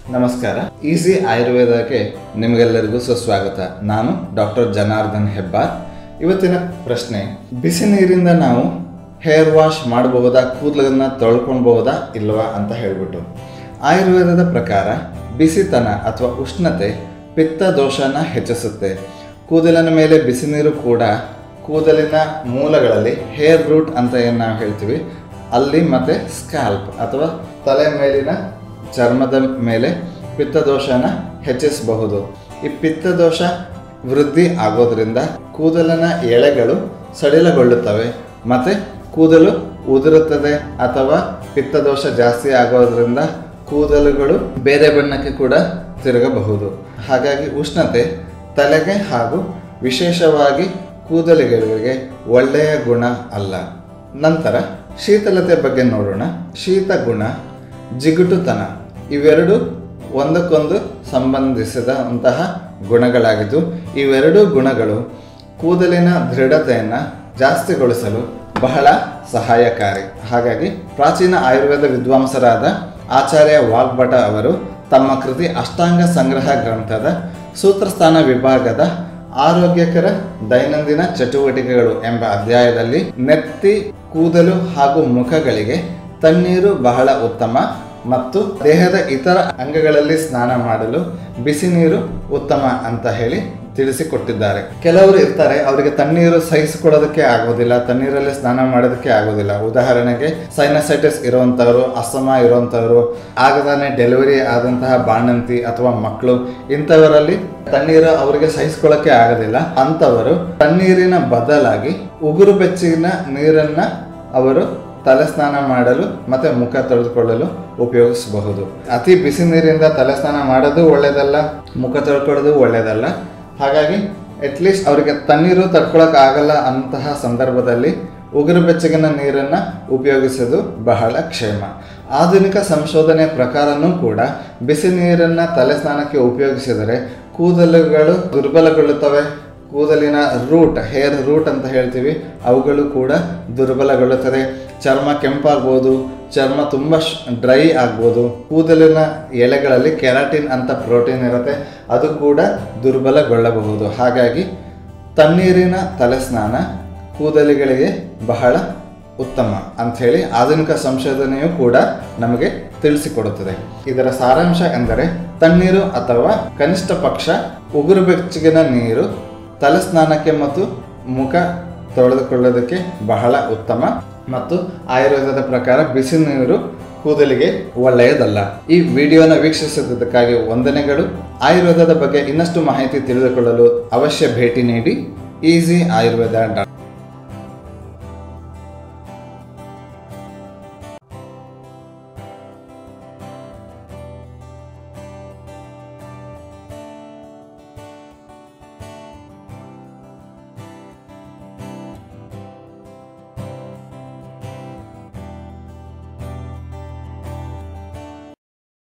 ನಮಸ್ಕಾರ ಈಸಿ ಆಯುರ್ವೇದಕ್ಕೆ ನಿಮಗೆಲ್ಲರಿಗೂ ಸುಸ್ವಾಗತ ನಾನು ಡಾಕ್ಟರ್ ಜನಾರ್ದನ್ ಹೆಬ್ಬಾರ್ ಇವತ್ತಿನ ಪ್ರಶ್ನೆ ಬಿಸಿ ನೀರಿಂದ ನಾವು ಹೇರ್ ವಾಶ್ ಮಾಡಬಹುದಾ ಕೂದಲನ್ನ ತೊಳ್ಕೊಳ್ಬಹುದಾ ಇಲ್ವಾ ಅಂತ ಹೇಳ್ಬಿಟ್ಟು ಆಯುರ್ವೇದದ ಪ್ರಕಾರ ಬಿಸಿತನ ಅಥವಾ ಉಷ್ಣತೆ ಪಿತ್ತ ದೋಷನ ಹೆಚ್ಚಿಸುತ್ತೆ ಕೂದಲಿನ ಮೇಲೆ ಬಿಸಿ ನೀರು ಕೂಡ ಕೂದಲಿನ ಮೂಲಗಳಲ್ಲಿ ಹೇರ್ ರೂಟ್ ಅಂತ ಏನು ನಾವು ಹೇಳ್ತೀವಿ ಅಲ್ಲಿ ಮತ್ತೆ ಸ್ಕ್ಯಾಲ್ಪ್ ಅಥವಾ ತಲೆ ಮೇಲಿನ ಚರ್ಮದ ಮೇಲೆ ಪಿತ್ತದೋಷನ ಹೆಚ್ಚಿಸಬಹುದು ಈ ಪಿತ್ತದೋಷ ವೃದ್ಧಿ ಆಗೋದ್ರಿಂದ ಕೂದಲಿನ ಎಳೆಗಳು ಸಡಿಲಗೊಳ್ಳುತ್ತವೆ ಮತ್ತು ಕೂದಲು ಉದುರುತ್ತದೆ ಅಥವಾ ಪಿತ್ತದೋಷ ಜಾಸ್ತಿ ಆಗೋದ್ರಿಂದ ಕೂದಲುಗಳು ಬೇರೆ ಬಣ್ಣಕ್ಕೆ ಕೂಡ ತಿರುಗಬಹುದು ಹಾಗಾಗಿ ಉಷ್ಣತೆ ತಲೆಗೆ ಹಾಗೂ ವಿಶೇಷವಾಗಿ ಕೂದಲಿಗಳಿಗೆ ಒಳ್ಳೆಯ ಗುಣ ಅಲ್ಲ ನಂತರ ಶೀತಲತೆ ಬಗ್ಗೆ ನೋಡೋಣ ಶೀತ ಗುಣ ಜಿಗುಟುತನ ಇವೆರಡು ಒಂದಕ್ಕೊಂದು ಸಂಬಂಧಿಸಿದಂತಹ ಗುಣಗಳಾಗಿದ್ದು ಇವೆರಡೂ ಗುಣಗಳು ಕೂದಲಿನ ದೃಢತೆಯನ್ನು ಜಾಸ್ತಿಗೊಳಿಸಲು ಬಹಳ ಸಹಾಯಕಾರಿ ಹಾಗಾಗಿ ಪ್ರಾಚೀನ ಆಯುರ್ವೇದ ವಿದ್ವಾಂಸರಾದ ಆಚಾರ್ಯ ವಾಗ್ಭಟ ಅವರು ತಮ್ಮ ಕೃತಿ ಅಷ್ಟಾಂಗ ಸಂಗ್ರಹ ಗ್ರಂಥದ ಸೂತ್ರಸ್ಥಾನ ವಿಭಾಗದ ಆರೋಗ್ಯಕರ ದೈನಂದಿನ ಚಟುವಟಿಕೆಗಳು ಎಂಬ ಅಧ್ಯಾಯದಲ್ಲಿ ನೆತ್ತಿ ಕೂದಲು ಹಾಗೂ ಮುಖಗಳಿಗೆ ತಣ್ಣೀರು ಬಹಳ ಉತ್ತಮ ಮತ್ತು ದೇಹದ ಇತರ ಅಂಗಗಳಲ್ಲಿ ಸ್ನಾನ ಮಾಡಲು ಬಿಸಿ ನೀರು ಉತ್ತಮ ಅಂತ ಹೇಳಿ ತಿಳಿಸಿಕೊಟ್ಟಿದ್ದಾರೆ ಕೆಲವರು ಇರ್ತಾರೆ ಅವರಿಗೆ ತಣ್ಣೀರು ಸಹಿಸಿಕೊಡೋದಕ್ಕೆ ಆಗೋದಿಲ್ಲ ತಣ್ಣೀರಲ್ಲಿ ಸ್ನಾನ ಮಾಡೋದಕ್ಕೆ ಆಗೋದಿಲ್ಲ ಉದಾಹರಣೆಗೆ ಸೈನಸೈಟಿಸ್ ಇರುವಂಥವ್ರು ಅಸ್ತಮಾ ಇರುವಂಥವ್ರು ಆಗದಾನೆ ಡೆಲಿವರಿ ಆದಂತಹ ಬಾಣಂತಿ ಅಥವಾ ಮಕ್ಕಳು ಇಂಥವರಲ್ಲಿ ತಣ್ಣೀರು ಅವರಿಗೆ ಸಹಿಸ್ಕೊಳ್ಳೋಕ್ಕೆ ಆಗೋದಿಲ್ಲ ಅಂಥವರು ತಣ್ಣೀರಿನ ಬದಲಾಗಿ ಉಗುರು ಬೆಚ್ಚಗಿನ ನೀರನ್ನ ಅವರು ತಲೆ ಸ್ನಾನ ಮಾಡಲು ಮತ್ತು ಮುಖ ತೊಳೆದುಕೊಳ್ಳಲು ಉಪಯೋಗಿಸಬಹುದು ಅತಿ ಬಿಸಿ ನೀರಿಂದ ತಲೆ ಸ್ನಾನ ಮಾಡೋದು ಒಳ್ಳೆಯದಲ್ಲ ಮುಖ ತೊಳ್ಕೊಳ್ಳೋದು ಒಳ್ಳೆಯದಲ್ಲ ಹಾಗಾಗಿ ಅಟ್ಲೀಸ್ಟ್ ಅವರಿಗೆ ತಣ್ಣೀರು ತಡ್ಕೊಳಕ್ ಆಗಲ್ಲ ಅಂತಹ ಸಂದರ್ಭದಲ್ಲಿ ಉಗುರು ಬೆಚ್ಚಗಿನ ನೀರನ್ನು ಉಪಯೋಗಿಸೋದು ಬಹಳ ಕ್ಷೇಮ ಆಧುನಿಕ ಸಂಶೋಧನೆ ಪ್ರಕಾರನೂ ಕೂಡ ಬಿಸಿ ನೀರನ್ನು ತಲೆ ಸ್ನಾನಕ್ಕೆ ಉಪಯೋಗಿಸಿದರೆ ಕೂದಲುಗಳು ದುರ್ಬಲಗೊಳ್ಳುತ್ತವೆ ಕೂದಲಿನ ರೂಟ್ ಹೇರ್ ರೂಟ್ ಅಂತ ಹೇಳ್ತೀವಿ ಅವುಗಳು ಕೂಡ ದುರ್ಬಲಗೊಳ್ಳುತ್ತದೆ ಚರ್ಮ ಕೆಂಪಾಗ್ಬೋದು ಚರ್ಮ ತುಂಬ ಡ್ರೈ ಆಗ್ಬೋದು ಕೂದಲಿನ ಎಲೆಗಳಲ್ಲಿ ಕೆರಾಟಿನ್ ಅಂತ ಪ್ರೋಟೀನ್ ಇರುತ್ತೆ ಅದು ಕೂಡ ದುರ್ಬಲಗೊಳ್ಳಬಹುದು ಹಾಗಾಗಿ ತಣ್ಣೀರಿನ ತಲೆ ಸ್ನಾನ ಕೂದಲಿಗಳಿಗೆ ಬಹಳ ಉತ್ತಮ ಅಂಥೇಳಿ ಆಧುನಿಕ ಸಂಶೋಧನೆಯು ಕೂಡ ನಮಗೆ ತಿಳಿಸಿಕೊಡುತ್ತದೆ ಇದರ ಸಾರಾಂಶ ಎಂದರೆ ತಣ್ಣೀರು ಅಥವಾ ಕನಿಷ್ಠ ಪಕ್ಷ ಉಗುರು ಬೆಚ್ಚಗಿನ ನೀರು ತಲೆ ಸ್ನಾನಕ್ಕೆ ಮತ್ತು ಮುಖ ತೊಳೆದುಕೊಳ್ಳೋದಕ್ಕೆ ಬಹಳ ಉತ್ತಮ ಮತ್ತು ಆಯುರ್ವೇದದ ಪ್ರಕಾರ ಬಿಸಿ ನೀರು ಕೂದಲಿಗೆ ಒಳ್ಳೆಯದಲ್ಲ ಈ ವಿಡಿಯೋನ ವೀಕ್ಷಿಸಿದ್ದಕ್ಕಾಗಿ ವಂದನೆಗಳು ಆಯುರ್ವೇದದ ಬಗ್ಗೆ ಇನ್ನಷ್ಟು ಮಾಹಿತಿ ತಿಳಿದುಕೊಳ್ಳಲು ಅವಶ್ಯ ಭೇಟಿ ನೀಡಿ ಈಸಿ ಆಯುರ್ವೇದ ಡಾಟ್